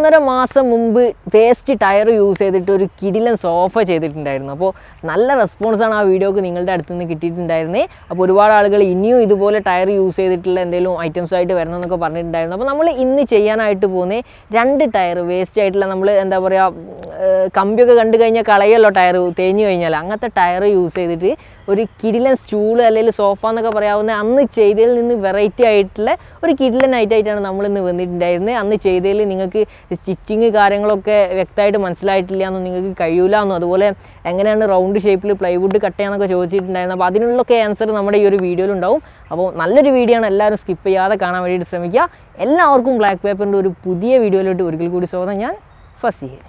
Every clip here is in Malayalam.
ഒന്നര മാസം മുമ്പ് വേസ്റ്റ് ടയർ യൂസ് ചെയ്തിട്ട് ഒരു കിടിലൻ സോഫ ചെയ്തിട്ടുണ്ടായിരുന്നു അപ്പോൾ നല്ല റെസ്പോൺസാണ് ആ വീഡിയോക്ക് നിങ്ങളുടെ അടുത്ത് നിന്ന് കിട്ടിയിട്ടുണ്ടായിരുന്നത് അപ്പോൾ ഒരുപാട് ആളുകൾ ഇനിയും ഇതുപോലെ ടയർ യൂസ് ചെയ്തിട്ടുള്ള എന്തെങ്കിലും ഐറ്റംസ് ആയിട്ട് വരണമെന്നൊക്കെ പറഞ്ഞിട്ടുണ്ടായിരുന്നു അപ്പോൾ നമ്മൾ ഇന്ന് ചെയ്യാനായിട്ട് പോകുന്നത് രണ്ട് ടയർ വേസ്റ്റ് ആയിട്ടുള്ള നമ്മൾ എന്താ പറയുക കമ്പിയൊക്കെ കണ്ടു കഴിഞ്ഞാൽ കളയല്ലോ ടയർ തേഞ്ഞു കഴിഞ്ഞാൽ അങ്ങനത്തെ ടയർ യൂസ് ചെയ്തിട്ട് ഒരു കിടിലൻ സ്റ്റൂള് അല്ലെങ്കിൽ സോഫ എന്നൊക്കെ പറയാവുന്ന അന്ന് ചെയ്തതിൽ നിന്ന് വെറൈറ്റി ആയിട്ടുള്ള ഒരു കിടിലൻ ആയിട്ടാണ് നമ്മൾ ഇന്ന് വന്നിട്ടുണ്ടായിരുന്നത് അന്ന് ചെയ്തതിൽ നിങ്ങൾക്ക് സ്റ്റിച്ചിങ് കാര്യങ്ങളൊക്കെ വ്യക്തമായിട്ട് മനസ്സിലായിട്ടില്ല എന്നും നിങ്ങൾക്ക് കഴിയൂല എന്നും അതുപോലെ എങ്ങനെയാണ് റൗണ്ട് ഷേപ്പിൽ പ്ലൈവുഡ് കട്ട് ചെയ്യാന്നൊക്കെ ചോദിച്ചിട്ടുണ്ടായിരുന്നു അപ്പോൾ അതിനുള്ളൊക്കെ ആൻസർ നമ്മുടെ ഈ ഒരു വീഡിയോയിൽ ഉണ്ടാവും അപ്പോൾ നല്ലൊരു വീഡിയോ ആണ് എല്ലാവരും സ്കിപ്പ് ചെയ്യാതെ കാണാൻ വേണ്ടിയിട്ട് ശ്രമിക്കുക എല്ലാവർക്കും ബ്ലാക്ക് പേപ്പറിൻ്റെ ഒരു പുതിയ വീഡിയോയിലോട്ട് ഒരിക്കൽ കൂടി സ്വാഗതം ഞാൻ ഫസിയെ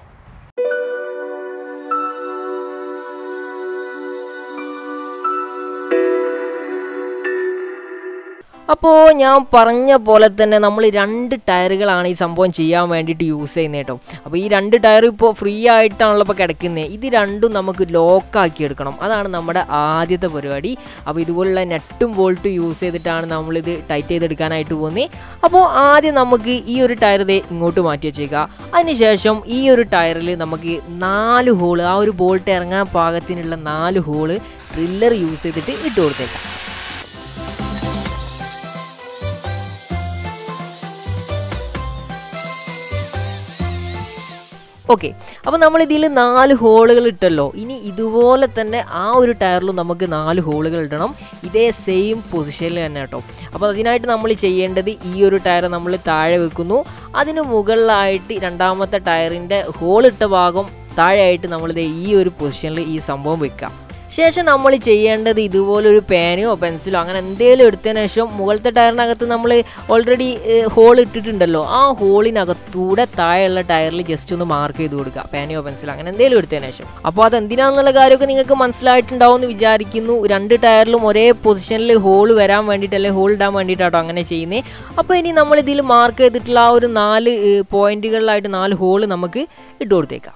അപ്പോൾ ഞാൻ പറഞ്ഞ പോലെ തന്നെ നമ്മൾ രണ്ട് ടയറുകളാണ് ഈ സംഭവം ചെയ്യാൻ വേണ്ടിയിട്ട് യൂസ് ചെയ്യുന്നത് കേട്ടോ അപ്പോൾ ഈ രണ്ട് ടയർ ഇപ്പോൾ ഫ്രീ ആയിട്ടാണല്ലോ ഇപ്പോൾ കിടക്കുന്നത് ഇത് രണ്ടും നമുക്ക് ലോക്കാക്കി എടുക്കണം അതാണ് നമ്മുടെ ആദ്യത്തെ പരിപാടി അപ്പോൾ ഇതുപോലുള്ള നെറ്റും ബോൾട്ടും യൂസ് ചെയ്തിട്ടാണ് നമ്മളിത് ടൈറ്റ് ചെയ്തെടുക്കാനായിട്ട് പോകുന്നത് അപ്പോൾ ആദ്യം നമുക്ക് ഈ ഒരു ടയർ ദേ ഇങ്ങോട്ട് മാറ്റി വെച്ചേക്കുക അതിനുശേഷം ഈ ഒരു ടയറിൽ നമുക്ക് നാല് ഹോള് ആ ഒരു ബോൾട്ട് ഇറങ്ങാൻ പാകത്തിനുള്ള നാല് ഹോള് ഡ്രില്ലർ യൂസ് ചെയ്തിട്ട് ഇട്ട് കൊടുത്തേക്കാം ഓക്കെ അപ്പോൾ നമ്മൾ ഇതിൽ നാല് ഹോളുകൾ ഇട്ടല്ലോ ഇനി ഇതുപോലെ തന്നെ ആ ഒരു ടയറിലും നമുക്ക് നാല് ഹോളുകൾ ഇടണം ഇതേ സെയിം പൊസിഷനിൽ തന്നെ കേട്ടോ അപ്പോൾ അതിനായിട്ട് നമ്മൾ ചെയ്യേണ്ടത് ഈ ഒരു ടയർ നമ്മൾ താഴെ വെക്കുന്നു അതിന് മുകളിലായിട്ട് രണ്ടാമത്തെ ടയറിൻ്റെ ഹോളിട്ട ഭാഗം താഴെയായിട്ട് നമ്മളിത് ഈ ഒരു പൊസിഷനിൽ ഈ സംഭവം വെക്കാം ശേഷം നമ്മൾ ചെയ്യേണ്ടത് ഇതുപോലൊരു പേനയോ പെൻസിലോ അങ്ങനെ എന്തെങ്കിലും എടുത്തതിന് ശേഷം മുകളിലത്തെ ടയറിനകത്ത് നമ്മൾ ഓൾറെഡി ഹോൾ ഇട്ടിട്ടുണ്ടല്ലോ ആ ഹോളിനകത്തൂടെ താഴെയുള്ള ടയറിൽ ജസ്റ്റ് ഒന്ന് മാർക്ക് ചെയ്ത് കൊടുക്കുക പേനയോ പെൻസിലോ അങ്ങനെ എന്തെങ്കിലും എടുത്തതിന് ശേഷം അപ്പോൾ അത് എന്തിനാണെന്നുള്ള കാര്യമൊക്കെ നിങ്ങൾക്ക് മനസ്സിലായിട്ടുണ്ടാവും എന്ന് വിചാരിക്കുന്നു രണ്ട് ടയറിലും ഒരേ പൊസിഷനിൽ ഹോൾ വരാൻ വേണ്ടിയിട്ട് അല്ലെങ്കിൽ ഹോൾ ഇടാൻ വേണ്ടിയിട്ടാട്ടോ അങ്ങനെ ചെയ്യുന്നത് അപ്പോൾ ഇനി നമ്മൾ ഇതിൽ മാർക്ക് ചെയ്തിട്ടുള്ള ആ ഒരു നാല് പോയിന്റുകളിലായിട്ട് നാല് ഹോൾ നമുക്ക് ഇട്ട് കൊടുത്തേക്കാം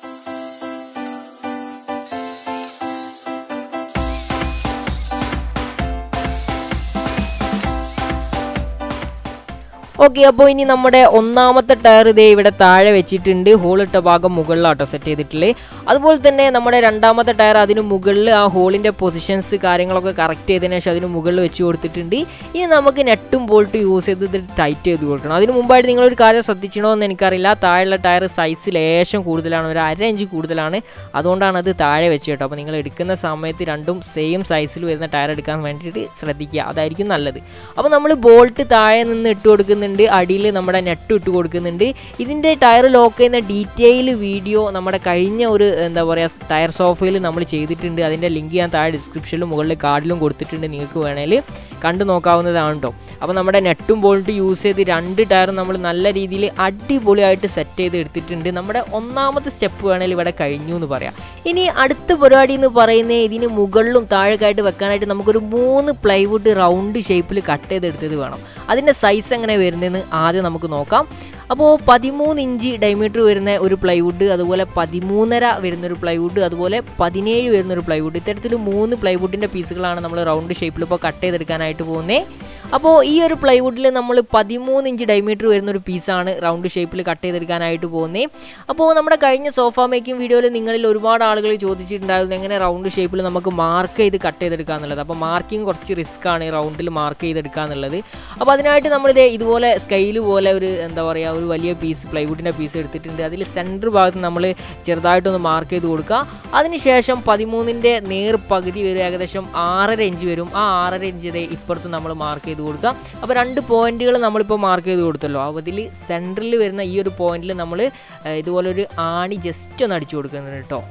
ഓക്കെ അപ്പോൾ ഇനി നമ്മുടെ ഒന്നാമത്തെ ടയർ ഇതേ ഇവിടെ താഴെ വെച്ചിട്ടുണ്ട് ഹോളിട്ട ഭാഗം മുകളിലാട്ടോ സെറ്റ് ചെയ്തിട്ടുള്ളത് അതുപോലെ തന്നെ നമ്മുടെ രണ്ടാമത്തെ ടയർ അതിന് മുകളിൽ ആ ഹോളിൻ്റെ പൊസിഷൻസ് കാര്യങ്ങളൊക്കെ കറക്റ്റ് ചെയ്തതിനു ശേഷം അതിന് മുകളിൽ വെച്ച് കൊടുത്തിട്ടുണ്ട് ഇനി നമുക്ക് നെട്ടും ബോൾട്ടും യൂസ് ചെയ്ത് ഇത് ടൈറ്റ് ചെയ്ത് കൊടുക്കണം അതിന് മുമ്പായിട്ട് നിങ്ങളൊരു കാര്യം ശ്രദ്ധിക്കണോ എന്ന് എനിക്കറിയില്ല താഴെയുള്ള ടയർ സൈസ് ലേശം കൂടുതലാണ് ഒരു അര ഇഞ്ച് കൂടുതലാണ് അതുകൊണ്ടാണ് അത് താഴെ വെച്ച് കേട്ടോ അപ്പോൾ നിങ്ങൾ എടുക്കുന്ന സമയത്ത് രണ്ടും സെയിം സൈസിൽ വരുന്ന ടയർ എടുക്കാൻ വേണ്ടിയിട്ട് ശ്രദ്ധിക്കുക അതായിരിക്കും നല്ലത് അപ്പോൾ നമ്മൾ ബോൾട്ട് താഴെ നിന്ന് ഇട്ട് കൊടുക്കുന്നുണ്ട് കൊടുക്കുന്നുണ്ട് അടിയിൽ നമ്മുടെ നെറ്റ് ഇട്ട് കൊടുക്കുന്നുണ്ട് ഇതിൻ്റെ ടയർ ലോക്ക് ചെയ്യുന്ന ഡീറ്റെയിൽ വീഡിയോ നമ്മുടെ കഴിഞ്ഞ ഒരു എന്താ പറയുക ടയർ സോഫയിൽ നമ്മൾ ചെയ്തിട്ടുണ്ട് അതിൻ്റെ ലിങ്ക് ഞാൻ താഴെ ഡിസ്ക്രിപ്ഷനിലും മുകളിൽ കാർഡിലും കൊടുത്തിട്ടുണ്ട് നിങ്ങൾക്ക് വേണേൽ കണ്ടു നോക്കാവുന്നതാണ് കേട്ടോ അപ്പോൾ നമ്മുടെ നെറ്റും ബോൾട്ടും യൂസ് ചെയ്ത് രണ്ട് ടയറും നമ്മൾ നല്ല രീതിയിൽ അടിപൊളിയായിട്ട് സെറ്റ് ചെയ്ത് എടുത്തിട്ടുണ്ട് നമ്മുടെ ഒന്നാമത്തെ സ്റ്റെപ്പ് വേണേൽ ഇവിടെ കഴിഞ്ഞു എന്ന് പറയാം ഇനി അടുത്ത പരിപാടി എന്ന് പറയുന്നത് ഇതിന് മുകളിലും താഴേക്കായിട്ട് വെക്കാനായിട്ട് നമുക്കൊരു മൂന്ന് പ്ലൈവുഡ് റൗണ്ട് ഷേപ്പിൽ കട്ട് ചെയ്തെടുത്തത് വേണം അതിൻ്റെ സൈസ് എങ്ങനെ വരുന്നതെന്ന് ആദ്യം നമുക്ക് നോക്കാം അപ്പോൾ പതിമൂന്ന് ഇഞ്ച് ഡയമീറ്റർ വരുന്ന ഒരു പ്ലൈവുഡ് അതുപോലെ പതിമൂന്നര വരുന്നൊരു പ്ലൈവുഡ് അതുപോലെ പതിനേഴ് വരുന്നൊരു പ്ലൈവുഡ് ഇത്തരത്തിൽ മൂന്ന് പ്ലൈവുഡിൻ്റെ പീസുകളാണ് നമ്മൾ റൗണ്ട് ഷേപ്പിൽ ഇപ്പോൾ കട്ട് ചെയ്തെടുക്കാനായിട്ട് പോകുന്നത് അപ്പോൾ ഈ ഒരു പ്ലൈവുഡിൽ നമ്മൾ പതിമൂന്ന് ഇഞ്ച് ഡയമീറ്റർ വരുന്ന ഒരു പീസാണ് റൗണ്ട് ഷേപ്പിൽ കട്ട് ചെയ്തെടുക്കാനായിട്ട് പോകുന്നത് അപ്പോൾ നമ്മുടെ കഴിഞ്ഞ സോഫ മേക്കിംഗ് വീഡിയോയിൽ നിങ്ങളിൽ ഒരുപാട് ആളുകൾ ചോദിച്ചിട്ടുണ്ടായിരുന്നു എങ്ങനെ റൗണ്ട് ഷേപ്പിൽ നമുക്ക് മാർക്ക് ചെയ്ത് കട്ട് ചെയ്തെടുക്കുക എന്നുള്ളത് അപ്പോൾ മാർക്കിംഗ് കുറച്ച് റിസ്ക് ആണ് ഈ റൗണ്ടിൽ മാർക്ക് ചെയ്തെടുക്കുക എന്നുള്ളത് അപ്പോൾ അതിനായിട്ട് നമ്മളിത് ഇതുപോലെ സ്കെയിൽ പോലെ ഒരു എന്താ പറയുക ഒരു വലിയ പീസ് പ്ലൈവുഡിൻ്റെ പീസ് എടുത്തിട്ടുണ്ട് അതിൽ സെൻറ്റർ ഭാഗത്ത് നമ്മൾ ചെറുതായിട്ടൊന്ന് മാർക്ക് ചെയ്ത് കൊടുക്കുക അതിനുശേഷം പതിമൂന്നിൻ്റെ നേർ പകുതി വരും ഏകദേശം ആറര ഇഞ്ച് വരും ആ ആറര ഇഞ്ച് ഇപ്പുറത്ത് നമ്മൾ മാർക്ക് ചെയ്ത് കൊടുക്കുക അപ്പോൾ രണ്ട് പോയിന്റുകൾ നമ്മളിപ്പോൾ മാർക്ക് ചെയ്ത് കൊടുത്തല്ലോ അപ്പോൾ ഇതിൽ സെൻറ്ററിൽ വരുന്ന ഈ ഒരു പോയിന്റിൽ നമ്മൾ ഇതുപോലൊരു ആണി ജസ്റ്റ് ഒന്ന് അടിച്ചു കൊടുക്കുന്നുണ്ട് കേട്ടോ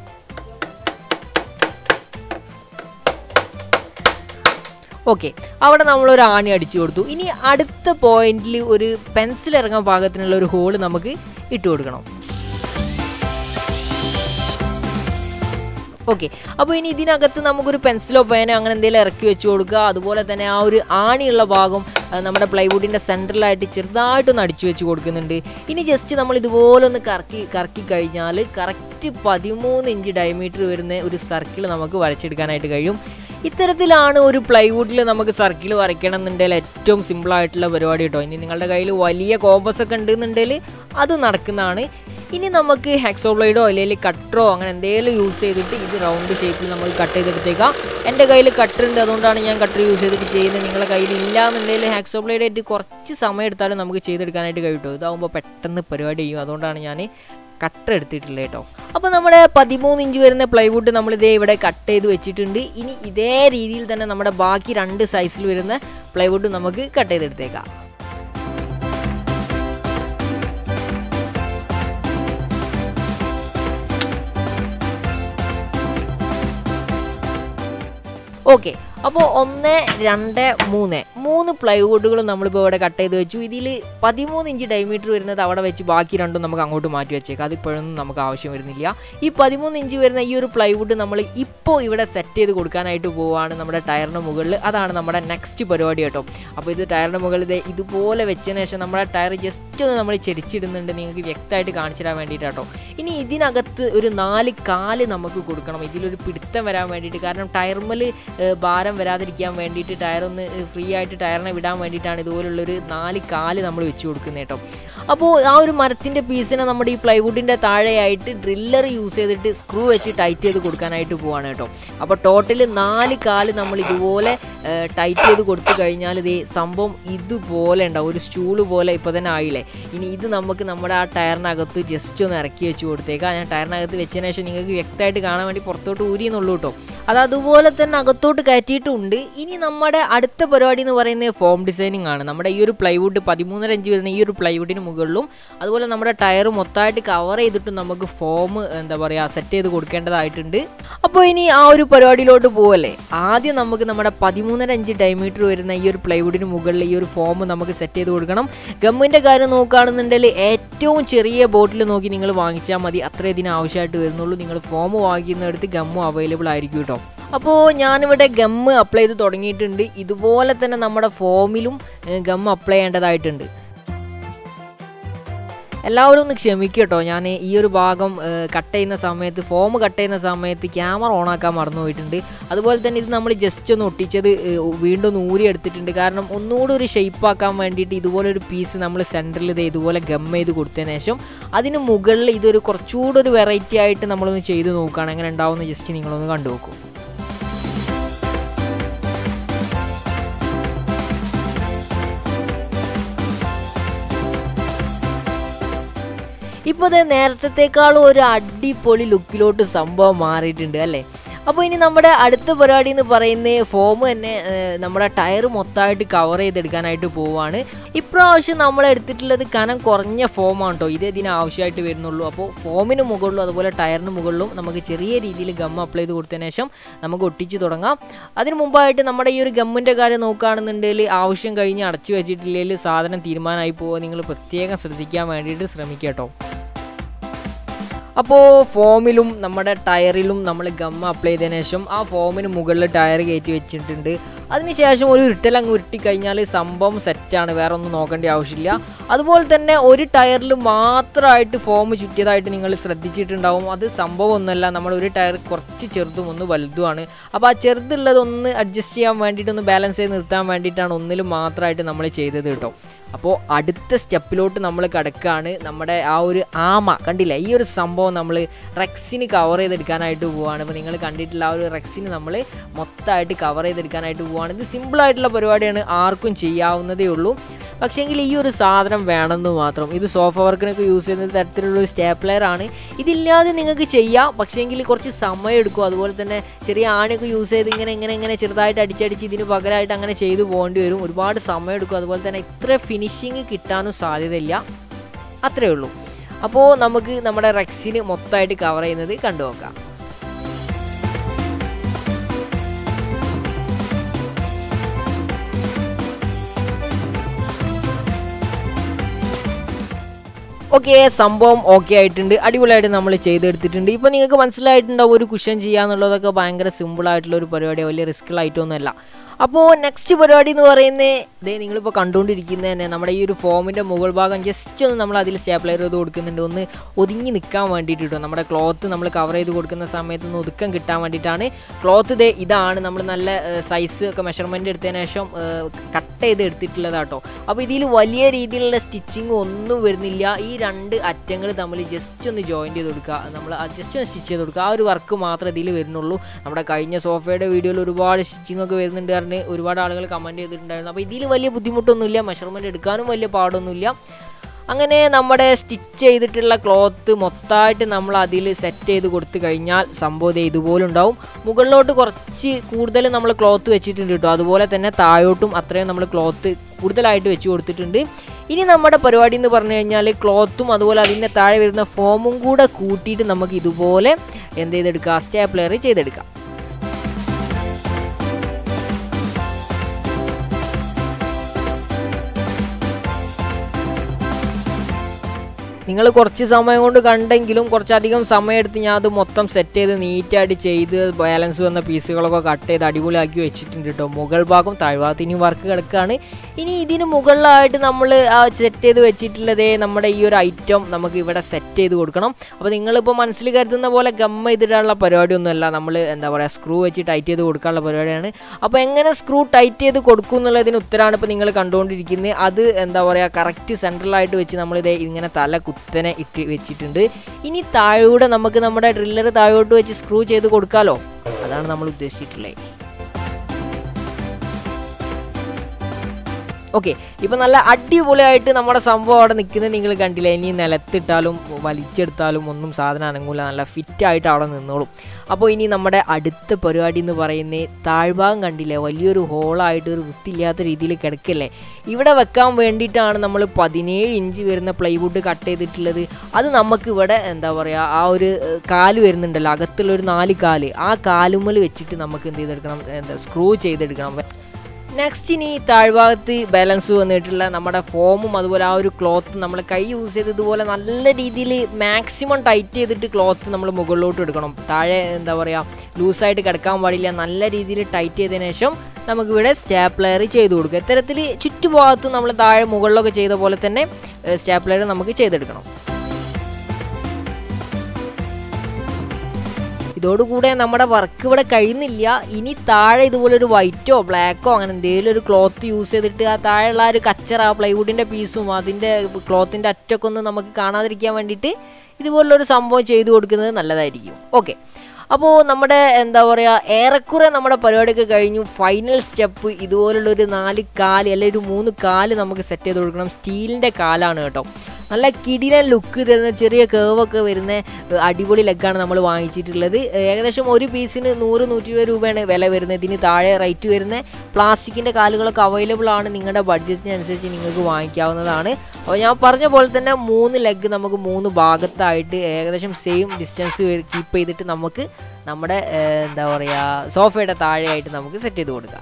ഓക്കെ അവിടെ നമ്മളൊരു ആണി അടിച്ചു കൊടുത്തു ഇനി അടുത്ത പോയിന്റിൽ ഒരു പെൻസിൽ ഇറങ്ങാൻ പാകത്തിനുള്ള ഒരു ഹോള് നമുക്ക് ഇട്ട് കൊടുക്കണം ഓക്കെ അപ്പോൾ ഇനി ഇതിനകത്ത് നമുക്കൊരു പെൻസിലോ പേനോ അങ്ങനെ എന്തെങ്കിലും ഇറക്കി വെച്ച് കൊടുക്കുക അതുപോലെ തന്നെ ആ ഒരു ആണിയുള്ള ഭാഗം ആ, നമ്മുടെ പ്ലൈവുഡിൻ്റെ സെൻറ്ററിലായിട്ട് ചെറുതായിട്ടൊന്ന് അടിച്ചു വെച്ച് കൊടുക്കുന്നുണ്ട് ഇനി ജസ്റ്റ് നമ്മൾ ഇതുപോലെ ഒന്ന് കറക്കി കറക്കി കഴിഞ്ഞാൽ കറക്റ്റ് പതിമൂന്ന് ഇഞ്ച് ഡയമീറ്റർ വരുന്ന ഒരു സർക്കിൾ നമുക്ക് വരച്ചെടുക്കാനായിട്ട് കഴിയും ഇത്തരത്തിലാണ് ഒരു പ്ലൈവുഡിൽ നമുക്ക് സർക്കിൾ വരയ്ക്കണം എന്നുണ്ടെങ്കിൽ ഏറ്റവും സിമ്പിൾ ആയിട്ടുള്ള പരിപാടി കേട്ടോ ഇനി നിങ്ങളുടെ കയ്യിൽ വലിയ കോമ്പസ് ഒക്കെ ഉണ്ടെന്നുണ്ടെങ്കിൽ അത് നടക്കുന്നതാണ് ഇനി നമുക്ക് ഹെക്സോ ബ്ലേഡോ അല്ലെങ്കിൽ കട്ടറോ അങ്ങനെ എന്തെങ്കിലും യൂസ് ചെയ്തിട്ട് ഇത് റൗണ്ട് ഷേപ്പിൽ നമുക്ക് കട്ട് ചെയ്തെടുത്തേക്കാം എൻ്റെ കയ്യിൽ കട്ടർ ഉണ്ട് അതുകൊണ്ടാണ് ഞാൻ കട്ടർ യൂസ് ചെയ്തിട്ട് ചെയ്യുന്നത് നിങ്ങളുടെ കയ്യിൽ ഇല്ല എന്നുണ്ടെങ്കിൽ ഹെക്സോ ബ്ലേഡ് ആയിട്ട് കുറച്ച് സമയം എടുത്താലും നമുക്ക് ചെയ്തെടുക്കാനായിട്ട് കഴിയും ഇതാകുമ്പോൾ പെട്ടെന്ന് പരിപാടി ചെയ്യും അതുകൊണ്ടാണ് ഞാൻ കട്ടർ എടുത്തിട്ടില്ല കേട്ടോ അപ്പോൾ നമ്മുടെ പതിമൂന്ന് ഇഞ്ച് വരുന്ന പ്ലൈവുഡ് നമ്മൾ ഇതേ ഇവിടെ കട്ട് ചെയ്ത് വെച്ചിട്ടുണ്ട് ഇനി ഇതേ രീതിയിൽ തന്നെ നമ്മുടെ ബാക്കി രണ്ട് സൈസിൽ വരുന്ന പ്ലൈവുഡ് നമുക്ക് കട്ട് ചെയ്തെടുത്തേക്കാം ഓക്കെ അപ്പോൾ ഒന്ന് രണ്ട് മൂന്ന് മൂന്ന് പ്ലൈവുഡുകളും നമ്മളിപ്പോൾ ഇവിടെ കട്ട് ചെയ്ത് വെച്ചു ഇതിൽ പതിമൂന്ന് ഇഞ്ച് ഡയമീറ്റർ വരുന്നത് അവിടെ വെച്ച് ബാക്കി രണ്ടും നമുക്ക് അങ്ങോട്ട് മാറ്റി വെച്ചേക്കാം അതിപ്പോഴൊന്നും നമുക്ക് ആവശ്യം വരുന്നില്ല ഈ പതിമൂന്ന് ഇഞ്ച് വരുന്ന ഈ ഒരു പ്ലൈവുഡ് നമ്മൾ ഇപ്പോൾ ഇവിടെ സെറ്റ് ചെയ്ത് കൊടുക്കാനായിട്ട് പോവുകയാണ് നമ്മുടെ ടയറിന് മുകളിൽ അതാണ് നമ്മുടെ നെക്സ്റ്റ് പരിപാടി കേട്ടോ അപ്പോൾ ഇത് ടയറിന് മുകളിൽ ഇത് ഇതുപോലെ വെച്ചതിന് ശേഷം നമ്മുടെ ടയർ ജസ്റ്റ് ഒന്ന് നമ്മൾ ചെരിച്ചിടുന്നുണ്ട് നിങ്ങൾക്ക് വ്യക്തമായിട്ട് കാണിച്ചു തരാൻ വേണ്ടിയിട്ട് കേട്ടോ ഇനി ഇതിനകത്ത് ഒരു നാല് കാല് നമുക്ക് കൊടുക്കണം ഇതിലൊരു പിടുത്തം വരാൻ വേണ്ടിയിട്ട് കാരണം ടയർമൽ ഭാരം വരാതിരിക്കാൻ വേണ്ടിയിട്ട് ടയർ ഒന്ന് ഫ്രീ ആയിട്ട് ടയറിനെ വിടാൻ വേണ്ടിയിട്ടാണ് ഇതുപോലുള്ളൊരു നാല് കാല് നമ്മൾ വെച്ച് കൊടുക്കുന്നത് കേട്ടോ അപ്പോൾ ആ ഒരു മരത്തിൻ്റെ പീസിനെ നമ്മുടെ ഈ പ്ലൈവുഡിൻ്റെ താഴെയായിട്ട് ഡ്രില്ലർ യൂസ് ചെയ്തിട്ട് സ്ക്രൂ വെച്ച് ടൈറ്റ് ചെയ്ത് കൊടുക്കാനായിട്ട് പോവാണ് കേട്ടോ അപ്പോൾ ടോട്ടൽ നാല് കാല് നമ്മൾ ഇതുപോലെ ടൈറ്റ് ചെയ്ത് കൊടുത്തു കഴിഞ്ഞാൽ ഇതേ സംഭവം ഇതുപോലെ ഉണ്ടാവും ഒരു സ്റ്റൂള് പോലെ ഇപ്പോൾ തന്നെ ആയില്ലേ ഇനി ഇത് നമുക്ക് നമ്മുടെ ആ ടയറിനകത്ത് ജസ്റ്റ് ഒന്ന് ഇറക്കി വെച്ച് കൊടുത്തേക്കാം ഞാൻ ടയറിനകത്ത് വെച്ചതിന് ശേഷം നിങ്ങൾക്ക് വ്യക്തമായിട്ട് കാണാൻ വേണ്ടി പുറത്തോട്ട് ഊരിയെന്നുള്ളൂ കേട്ടോ അത് അതുപോലെ തന്നെ അകത്തോട്ട് കയറ്റിയിട്ടുണ്ട് ഇനി നമ്മുടെ അടുത്ത പരിപാടി എന്ന് പറയുന്നത് ഫോം ഡിസൈനിങ് ആണ് നമ്മുടെ ഈ ഒരു പ്ലൈവുഡ് പതിമൂന്നര ഇഞ്ച് വരുന്ന ഈ ഒരു പ്ലൈവുഡിന് മുകളിലും അതുപോലെ നമ്മുടെ ടയർ മൊത്തമായിട്ട് കവർ ചെയ്തിട്ടും നമുക്ക് ഫോം എന്താ പറയുക സെറ്റ് ചെയ്ത് കൊടുക്കേണ്ടതായിട്ടുണ്ട് അപ്പോൾ ഇനി ആ ഒരു പരിപാടിയിലോട്ട് പോവല്ലേ ആദ്യം നമുക്ക് നമ്മുടെ പതിമൂന്നര ഇഞ്ച് ഡയമീറ്റർ വരുന്ന ഈ ഒരു പ്ലൈവുഡിന് മുകളിൽ ഈ ഒരു ഫോം നമുക്ക് സെറ്റ് ചെയ്ത് കൊടുക്കണം ഗമ്മിൻ്റെ കാര്യം നോക്കുകയാണെന്നുണ്ടെങ്കിൽ ഏറ്റവും ചെറിയ ബോട്ടിൽ നോക്കി നിങ്ങൾ വാങ്ങിച്ചാൽ മതി അത്രേ ഇതിന് ആവശ്യമായിട്ട് വരുന്നുള്ളൂ നിങ്ങൾ ഫോം വാങ്ങിക്കുന്നിടത്ത് ഗമ്മും അവൈലബിൾ ആയിരിക്കും കേട്ടോ അപ്പോൾ ഞാനിവിടെ ഗമ്മ് അപ്ലൈ ചെയ്ത് തുടങ്ങിയിട്ടുണ്ട് ഇതുപോലെ തന്നെ നമ്മുടെ ഫോമിലും ഗം അപ്ലൈ ചെയ്യേണ്ടതായിട്ടുണ്ട് എല്ലാവരും ഒന്ന് ക്ഷമിക്കുക കേട്ടോ ഞാൻ ഈ ഒരു ഭാഗം കട്ട് ചെയ്യുന്ന സമയത്ത് ഫോം കട്ട് ചെയ്യുന്ന സമയത്ത് ക്യാമറ ഓണാക്കാൻ മറന്നു പോയിട്ടുണ്ട് അതുപോലെ തന്നെ ഇത് നമ്മൾ ജസ്റ്റ് ഒന്ന് ഒട്ടിച്ചത് വീണ്ടും ഒന്ന് ഊരി എടുത്തിട്ടുണ്ട് കാരണം ഒന്നുകൂടി ഒരു ഷേപ്പ് ആക്കാൻ വേണ്ടിയിട്ട് ഇതുപോലെ ഒരു പീസ് നമ്മൾ സെൻറ്ററിൽ ഇത് ഇതുപോലെ ഗം ചെയ്ത് കൊടുത്തതിന് ശേഷം അതിന് മുകളിൽ ഇതൊരു കുറച്ചുകൂടി ഒരു വെറൈറ്റി ആയിട്ട് നമ്മളൊന്ന് ചെയ്ത് നോക്കുകയാണ് എങ്ങനെ ഉണ്ടാവുമെന്ന് ജസ്റ്റ് നിങ്ങളൊന്ന് കണ്ടു നോക്കൂ ഇപ്പോൾ ഇത് നേരത്തേക്കാളും ഒരു അടിപൊളി ലുക്കിലോട്ട് സംഭവം മാറിയിട്ടുണ്ട് അല്ലേ അപ്പോൾ ഇനി നമ്മുടെ അടുത്ത പരിപാടി എന്ന് പറയുന്നത് ഫോം തന്നെ നമ്മുടെ ടയർ മൊത്തമായിട്ട് കവർ ചെയ്തെടുക്കാനായിട്ട് പോവുകയാണ് ഇപ്രാവശ്യം നമ്മൾ എടുത്തിട്ടുള്ളത് കനം കുറഞ്ഞ ഫോമാണ് കേട്ടോ ഇത് ഇതിന് ആവശ്യമായിട്ട് വരുന്നുള്ളൂ അപ്പോൾ ഫോമിന് മുകളിലും അതുപോലെ ടയറിന് മുകളിലും നമുക്ക് ചെറിയ രീതിയിൽ ഗം അപ്ലൈ ചെയ്ത് കൊടുത്തതിന് ശേഷം നമുക്ക് ഒട്ടിച്ച് തുടങ്ങാം അതിന് മുമ്പായിട്ട് നമ്മുടെ ഈ ഒരു ഗമ്മിൻ്റെ കാര്യം നോക്കുകയാണെന്നുണ്ടെങ്കിൽ ആവശ്യം കഴിഞ്ഞ് അടച്ചു വെച്ചിട്ടില്ലെങ്കിൽ സാധനം തീരുമാനമായി പോകുക നിങ്ങൾ പ്രത്യേകം ശ്രദ്ധിക്കാൻ വേണ്ടിയിട്ട് ശ്രമിക്കുക കേട്ടോ അപ്പോൾ ഫോമിലും നമ്മുടെ ടയറിലും നമ്മൾ ഗം അപ്ലൈ ചെയ്തതിന് ശേഷം ആ ഫോമിന് മുകളിൽ ടയർ കയറ്റി വെച്ചിട്ടുണ്ട് അതിനുശേഷം ഒരു ഉരുട്ടൽ അങ്ങ് ഉരുട്ടി കഴിഞ്ഞാൽ സംഭവം സെറ്റാണ് വേറെ ഒന്നും നോക്കേണ്ട ആവശ്യമില്ല അതുപോലെ തന്നെ ഒരു ടയറിൽ മാത്രമായിട്ട് ഫോം ചുറ്റിയതായിട്ട് നിങ്ങൾ ശ്രദ്ധിച്ചിട്ടുണ്ടാവും അത് സംഭവം ഒന്നുമല്ല നമ്മൾ ഒരു ടയർ കുറച്ച് ചെറുതും ഒന്ന് വലുതുമാണ് അപ്പോൾ ആ ചെറുതുള്ളത് ഒന്ന് അഡ്ജസ്റ്റ് ചെയ്യാൻ വേണ്ടിയിട്ട് ഒന്ന് ബാലൻസ് ചെയ്ത് നിർത്താൻ വേണ്ടിയിട്ടാണ് ഒന്നിലും മാത്രമായിട്ട് നമ്മൾ ചെയ്തത് കേട്ടോ അപ്പോൾ അടുത്ത സ്റ്റെപ്പിലോട്ട് നമ്മൾ കിടക്കുകയാണ് നമ്മുടെ ആ ഒരു ആമ കണ്ടില്ല ഈ ഒരു സംഭവം നമ്മൾ റെക്സിന് കവർ ചെയ്തെടുക്കാനായിട്ട് പോവുകയാണ് ഇപ്പോൾ നിങ്ങൾ കണ്ടിട്ടുള്ള ആ ഒരു റെക്സിന് നമ്മൾ മൊത്തമായിട്ട് കവർ ചെയ്തെടുക്കാനായിട്ട് പോവുകയാണ് ഇത് സിമ്പിളായിട്ടുള്ള പരിപാടിയാണ് ആർക്കും ചെയ്യാവുന്നതേ ഉള്ളൂ പക്ഷേങ്കിൽ ഈ ഒരു സാധനം വേണമെന്ന് മാത്രം ഇത് സോഫ വർക്കിനൊക്കെ യൂസ് ചെയ്യുന്ന തരത്തിലുള്ള ഒരു സ്റ്റേപ്ലെയർ ആണ് ഇതില്ലാതെ നിങ്ങൾക്ക് ചെയ്യാം പക്ഷേങ്കിൽ കുറച്ച് സമയം എടുക്കും അതുപോലെ തന്നെ ചെറിയ ആണിയൊക്കെ യൂസ് ചെയ്ത് ഇങ്ങനെ ഇങ്ങനെ ഇങ്ങനെ ചെറുതായിട്ട് അടിച്ചടിച്ച് ഇതിന് പകരമായിട്ട് അങ്ങനെ ചെയ്തു പോകേണ്ടി വരും ഒരുപാട് സമയം എടുക്കും അതുപോലെ തന്നെ ഇത്ര ഫിനിഷിങ് കിട്ടാനും സാധ്യതയില്ല അത്രയേ ഉള്ളൂ അപ്പോൾ നമുക്ക് നമ്മുടെ റെക്സിന് മൊത്തമായിട്ട് കവർ ചെയ്യുന്നത് കണ്ടു നോക്കാം ഓക്കെ സംഭവം ഓക്കെ ആയിട്ടുണ്ട് അടിപൊളിയായിട്ട് നമ്മൾ ചെയ്തെടുത്തിട്ടുണ്ട് ഇപ്പോൾ നിങ്ങൾക്ക് മനസ്സിലായിട്ടുണ്ടാവും ഒരു കുഷൻ ചെയ്യാന്നുള്ളതൊക്കെ ഭയങ്കര സിമ്പിളായിട്ടുള്ള ഒരു പരിപാടി വലിയ റിസ്ക്കുള്ള ഐറ്റം ഒന്നുമല്ല അപ്പോൾ നെക്സ്റ്റ് പരിപാടി എന്ന് പറയുന്നത് ഇതേ നിങ്ങളിപ്പോൾ കണ്ടുകൊണ്ടിരിക്കുന്നത് തന്നെ നമ്മുടെ ഈ ഒരു ഫോമിൻ്റെ മുകൾ ഭാഗം ജസ്റ്റ് ഒന്ന് നമ്മൾ അതിൽ സ്റ്റേപ്ലർ ചെയ്ത് കൊടുക്കുന്നുണ്ട് ഒന്ന് ഒതുങ്ങി നിൽക്കാൻ വേണ്ടിയിട്ട് കേട്ടോ നമ്മുടെ ക്ലോത്ത് നമ്മൾ കവർ ചെയ്ത് കൊടുക്കുന്ന സമയത്ത് ഒന്ന് ഒതുക്കം കിട്ടാൻ വേണ്ടിയിട്ടാണ് ക്ലോത്ത് ഇതേ ഇതാണ് നമ്മൾ നല്ല സൈസ് ഒക്കെ മെഷർമെൻറ്റ് എടുത്തതിന് ശേഷം കട്ട് ചെയ്ത് എടുത്തിട്ടുള്ളതാട്ടോ അപ്പോൾ ഇതിൽ വലിയ രീതിയിലുള്ള സ്റ്റിച്ചിങ് ഒന്നും വരുന്നില്ല ഈ രണ്ട് അറ്റങ്ങൾ തമ്മിൽ ജസ്റ്റ് ഒന്ന് ജോയിൻ ചെയ്ത് കൊടുക്കുക നമ്മൾ ജസ്റ്റ് ഒന്ന് സ്റ്റിച്ച് ചെയ്ത് കൊടുക്കുക ആ ഒരു വർക്ക് മാത്രമേ ഇതിൽ വരുന്നുള്ളൂ നമ്മുടെ കഴിഞ്ഞ സോഫയുടെ വീഡിയോയിൽ ഒരുപാട് സ്റ്റിച്ചിങ് ഒക്കെ വരുന്നുണ്ട് പറഞ്ഞ് ഒരുപാട് ആളുകൾ കമൻറ്റ് ചെയ്തിട്ടുണ്ടായിരുന്നു അപ്പോൾ ഇതിൽ വലിയ ബുദ്ധിമുട്ടൊന്നുമില്ല മെഷർമെൻറ്റ് എടുക്കാനും വലിയ പാടൊന്നുമില്ല അങ്ങനെ നമ്മുടെ സ്റ്റിച്ച് ചെയ്തിട്ടുള്ള ക്ലോത്ത് മൊത്തമായിട്ട് നമ്മൾ അതിൽ സെറ്റ് ചെയ്ത് കൊടുത്തു കഴിഞ്ഞാൽ സംഭവം ദേ ഇതുപോലെ ഉണ്ടാവും മുകളിലോട്ട് കുറച്ച് കൂടുതൽ നമ്മൾ ക്ലോത്ത് വെച്ചിട്ടുണ്ട് കേട്ടോ അതുപോലെ തന്നെ താഴോട്ടും അത്രയും നമ്മൾ ക്ലോത്ത് കൂടുതലായിട്ട് വെച്ച് കൊടുത്തിട്ടുണ്ട് ഇനി നമ്മുടെ പരിപാടി എന്ന് പറഞ്ഞു കഴിഞ്ഞാൽ ക്ലോത്തും അതുപോലെ അതിൻ്റെ താഴെ വരുന്ന ഫോമും കൂടെ കൂട്ടിയിട്ട് നമുക്ക് ഇതുപോലെ എന്ത് ചെയ്തെടുക്കാം സ്റ്റേപ്ലെയർ ചെയ്തെടുക്കാം നിങ്ങൾ കുറച്ച് സമയം കൊണ്ട് കണ്ടെങ്കിലും കുറച്ചധികം സമയം എടുത്ത് ഞാൻ അത് മൊത്തം സെറ്റ് ചെയ്ത് നീറ്റായിട്ട് ചെയ്ത് ബാലൻസ് വന്ന പീസുകളൊക്കെ കട്ട് ചെയ്ത് അടിപൊളിയാക്കി വെച്ചിട്ടുണ്ട് കേട്ടോ മുകൾ ഭാഗം താഴ്ഭാഗത്ത് ഇനി വർക്ക് കിടക്കുകയാണ് ഇനി ഇതിന് മുകളിലായിട്ട് നമ്മൾ ആ സെറ്റ് ചെയ്ത് വെച്ചിട്ടുള്ളതേ നമ്മുടെ ഈ ഒരു ഐറ്റം നമുക്ക് ഇവിടെ സെറ്റ് ചെയ്ത് കൊടുക്കണം അപ്പോൾ നിങ്ങളിപ്പോൾ മനസ്സിൽ കരുതുന്ന പോലെ ഗമ്മ ചെയ്തിട്ടുള്ള പരിപാടിയൊന്നുമല്ല നമ്മൾ എന്താ പറയുക സ്ക്രൂ വെച്ച് ടൈറ്റ് ചെയ്ത് കൊടുക്കാനുള്ള പരിപാടിയാണ് അപ്പോൾ എങ്ങനെ സ്ക്രൂ ടൈറ്റ് ചെയ്ത് കൊടുക്കും എന്നുള്ളതിന് ഉത്തരമാണ് ഇപ്പോൾ നിങ്ങൾ കണ്ടുകൊണ്ടിരിക്കുന്നത് അത് എന്താ പറയുക കറക്റ്റ് സെൻട്രലായിട്ട് വെച്ച് നമ്മളിത് ഇങ്ങനെ തല കുത്തനെ ഇട്ട് വെച്ചിട്ടുണ്ട് ഇനി താഴൂടെ നമുക്ക് നമ്മുടെ ഡ്രില്ലർ താഴോട്ട് വെച്ച് സ്ക്രൂ ചെയ്ത് കൊടുക്കാമല്ലോ അതാണ് നമ്മൾ ഉദ്ദേശിച്ചിട്ടുള്ളത് ഓക്കെ ഇപ്പം നല്ല അടിപൊളിയായിട്ട് നമ്മുടെ സംഭവം അവിടെ നിൽക്കുന്നത് നിങ്ങൾ കണ്ടില്ല ഇനി നിലത്തിട്ടാലും വലിച്ചെടുത്താലും ഒന്നും സാധനം അനങ്ങൂല നല്ല ഫിറ്റായിട്ട് അവിടെ നിന്നോളും അപ്പോൾ ഇനി നമ്മുടെ അടുത്ത പരിപാടി എന്ന് പറയുന്നത് താഴ്ഭാഗം കണ്ടില്ലേ വലിയൊരു ഹോളായിട്ട് ഒരു വൃത്തിയില്ലാത്ത രീതിയിൽ കിടക്കല്ലേ ഇവിടെ വെക്കാൻ വേണ്ടിയിട്ടാണ് നമ്മൾ പതിനേഴ് ഇഞ്ച് വരുന്ന പ്ലൈവുഡ് കട്ട് ചെയ്തിട്ടുള്ളത് അത് നമുക്ക് ഇവിടെ എന്താ പറയുക ആ ഒരു ഏഹ്, കാല് വരുന്നുണ്ടല്ലോ അകത്തുള്ള ഒരു നാല് കാല് ആ കാലുമ്മൽ വെച്ചിട്ട് നമുക്ക് എന്ത് ചെയ്തെടുക്കണം എന്താ സ്ക്രൂ ചെയ്തെടുക്കണം നെക്സ്റ്റ് ഇനി താഴ്ഭാഗത്ത് ബാലൻസ് വന്നിട്ടുള്ള നമ്മുടെ ഫോമും അതുപോലെ ആ ഒരു ക്ലോത്ത് നമ്മൾ കൈ യൂസ് ചെയ്ത് ഇതുപോലെ നല്ല രീതിയിൽ മാക്സിമം ടൈറ്റ് ചെയ്തിട്ട് ക്ലോത്ത് നമ്മൾ മുകളിലോട്ട് എടുക്കണം താഴെ എന്താ പറയുക ലൂസായിട്ട് കിടക്കാൻ പാടില്ല നല്ല രീതിയിൽ ടൈറ്റ് ചെയ്തതിന് ശേഷം നമുക്കിവിടെ സ്റ്റാപ്ലെയർ ചെയ്ത് കൊടുക്കുക ഇത്തരത്തിൽ ചുറ്റുഭാഗത്തും നമ്മൾ താഴെ മുകളിലൊക്കെ ചെയ്ത പോലെ തന്നെ സ്റ്റാപ്ലെയർ നമുക്ക് ചെയ്തെടുക്കണം ഇതോടുകൂടെ നമ്മുടെ വർക്ക് ഇവിടെ കഴിയുന്നില്ല ഇനി താഴെ ഇതുപോലെ ഒരു വൈറ്റോ ബ്ലാക്കോ അങ്ങനെ എന്തെങ്കിലും ഒരു ക്ലോത്ത് യൂസ് ചെയ്തിട്ട് ആ താഴെയുള്ള ആ ഒരു കച്ചറ ആ പ്ലൈവുഡിൻ്റെ പീസും അതിൻ്റെ ക്ലോത്തിൻ്റെ അറ്റൊക്കെ ഒന്ന് നമുക്ക് കാണാതിരിക്കാൻ വേണ്ടിയിട്ട് ഇതുപോലുള്ളൊരു സംഭവം ചെയ്തു കൊടുക്കുന്നത് നല്ലതായിരിക്കും ഓക്കെ അപ്പോൾ നമ്മുടെ എന്താ പറയുക ഏറെക്കുറെ നമ്മുടെ പരിപാടിയൊക്കെ കഴിഞ്ഞു ഫൈനൽ സ്റ്റെപ്പ് ഇതുപോലുള്ള ഒരു നാല് കാല് അല്ലെങ്കിൽ ഒരു മൂന്ന് കാല് നമുക്ക് സെറ്റ് ചെയ്ത് കൊടുക്കണം സ്റ്റീലിൻ്റെ കാലാണ് കേട്ടോ നല്ല കിടിലൻ ലുക്ക് തരുന്ന ചെറിയ കേവൊക്കെ വരുന്ന ഏഹ്, അടിപൊളി ലെഗാണ് നമ്മൾ വാങ്ങിച്ചിട്ടുള്ളത് ഏകദേശം ഒരു പീസിന് നൂറ് നൂറ്റി ഇരുപത് രൂപയാണ് വില വരുന്നത് ഇതിന് താഴെ റേറ്റ് വരുന്ന പ്ലാസ്റ്റിക്കിൻ്റെ കാലുകളൊക്കെ അവൈലബിൾ ആണ് നിങ്ങളുടെ ബഡ്ജറ്റിനനുസരിച്ച് നിങ്ങൾക്ക് വാങ്ങിക്കാവുന്നതാണ് അപ്പോൾ ഞാൻ പറഞ്ഞ പോലെ തന്നെ മൂന്ന് ലെഗ് നമുക്ക് മൂന്ന് ഭാഗത്തായിട്ട് ഏകദേശം സെയിം ഡിസ്റ്റൻസ് കീപ്പ് ചെയ്തിട്ട് നമുക്ക് നമ്മുടെ ഏഹ്, എന്താ പറയുക സോഫയുടെ താഴെയായിട്ട് നമുക്ക് സെറ്റ് ചെയ്ത് കൊടുക്കാം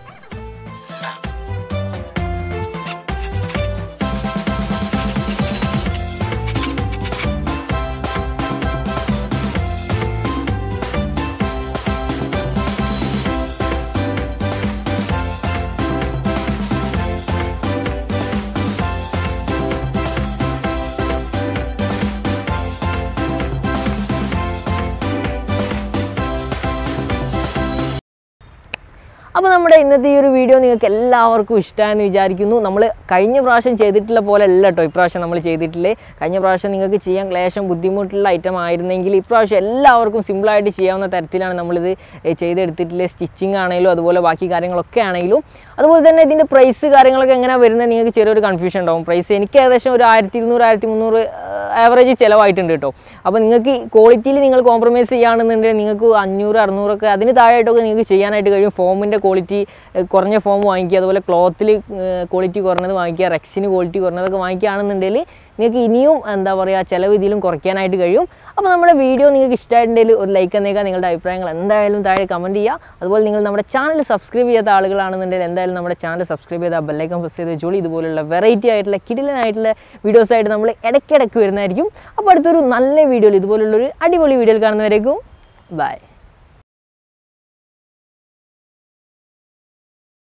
അപ്പോൾ നമ്മുടെ ഇന്നത്തെ ഈ ഒരു വീഡിയോ നിങ്ങൾക്ക് എല്ലാവർക്കും ഇഷ്ടമായെന്ന് വിചാരിക്കുന്നു നമ്മൾ കഴിഞ്ഞ പ്രാവശ്യം ചെയ്തിട്ടുള്ള പോലെ അല്ല കേട്ടോ ഇപ്രാവശ്യം നമ്മൾ ചെയ്തിട്ടില്ലേ കഴിഞ്ഞ പ്രാവശ്യം നിങ്ങൾക്ക് ചെയ്യാൻ ക്ലേശം ബുദ്ധിമുട്ടുള്ള ഐറ്റം ആയിരുന്നെങ്കിൽ ഇപ്രാവശ്യം എല്ലാവർക്കും സിമ്പിളായിട്ട് ചെയ്യാവുന്ന തരത്തിലാണ് നമ്മളിത് ഏ, ചെയ്തെടുത്തിട്ടുള്ളത് സ്റ്റിച്ചിങ് ആണെങ്കിലും അതുപോലെ ബാക്കി കാര്യങ്ങളൊക്കെ ആണെങ്കിലും അതുപോലെ തന്നെ ഇതിൻ്റെ പ്രൈസ് കാര്യങ്ങളൊക്കെ എങ്ങനെയാണ് വരുന്നത് നിങ്ങൾക്ക് ചെറിയൊരു കൺഫ്യൂഷൻ ഉണ്ടാവും പ്രൈസ് എനിക്ക് ഏകദേശം ഒരു ആയിരത്തി ഇരുന്നൂറ് ആയിരത്തി മുന്നൂറ് ആവറേജ് ചിലവായിട്ടുണ്ട് കേട്ടോ അപ്പോൾ നിങ്ങൾക്ക് ക്വാളിറ്റിയിൽ നിങ്ങൾ കോംപ്രമൈസ് ചെയ്യുകയാണെന്നുണ്ടെങ്കിൽ നിങ്ങൾക്ക് അഞ്ഞൂറ് അറുന്നൂറൊക്കെ അതിന് താഴെയായിട്ടൊക്കെ നിങ്ങൾക്ക് ചെയ്യാനായിട്ട് കഴിയും ഫോമിൻ്റെ ക്വാളിറ്റി കുറഞ്ഞ ഫോം വാങ്ങിക്കുക അതുപോലെ ക്ലോത്തിൽ ക്വാളിറ്റി കുറഞ്ഞത് വാങ്ങിക്കുക റെക്സിന് ക്വാളിറ്റി കുറഞ്ഞതൊക്കെ വാങ്ങിക്കുകയാണെന്നുണ്ടെങ്കിൽ നിങ്ങൾക്ക് ഇനിയും എന്താ പറയുക ചിലവ് ഇതിലും കുറയ്ക്കാനായിട്ട് കഴിയും അപ്പോൾ നമ്മുടെ വീഡിയോ നിങ്ങൾക്ക് ഇഷ്ടമായിട്ടുണ്ടെങ്കിൽ ഒരു ലൈക്ക് എന്നേക്കാം നിങ്ങളുടെ അഭിപ്രായങ്ങൾ എന്തായാലും താഴെ കമൻറ്റ് ചെയ്യുക അതുപോലെ നിങ്ങൾ നമ്മുടെ ചാനൽ സബ്സ്ക്രൈബ് ചെയ്യാത്ത ആളുകളാണെന്നുണ്ടെങ്കിൽ എന്തായാലും നമ്മുടെ ചാനൽ സബ്സ്ക്രൈബ് ചെയ്താൽ ബെല്ലൈക്കൺ പ്രസ് ചെയ്ത് വെച്ചോളി ഇതുപോലുള്ള വെറൈറ്റി ആയിട്ടുള്ള കിടിലനായിട്ടുള്ള വീഡിയോസായിട്ട് നമ്മൾ ഇടയ്ക്കിടയ്ക്ക് വരുന്നതായിരിക്കും അപ്പോൾ അടുത്തൊരു നല്ല വീഡിയോയിൽ ഇതുപോലുള്ളൊരു അടിപൊളി വീഡിയോയിൽ കാണുന്നവരേക്കും ബൈ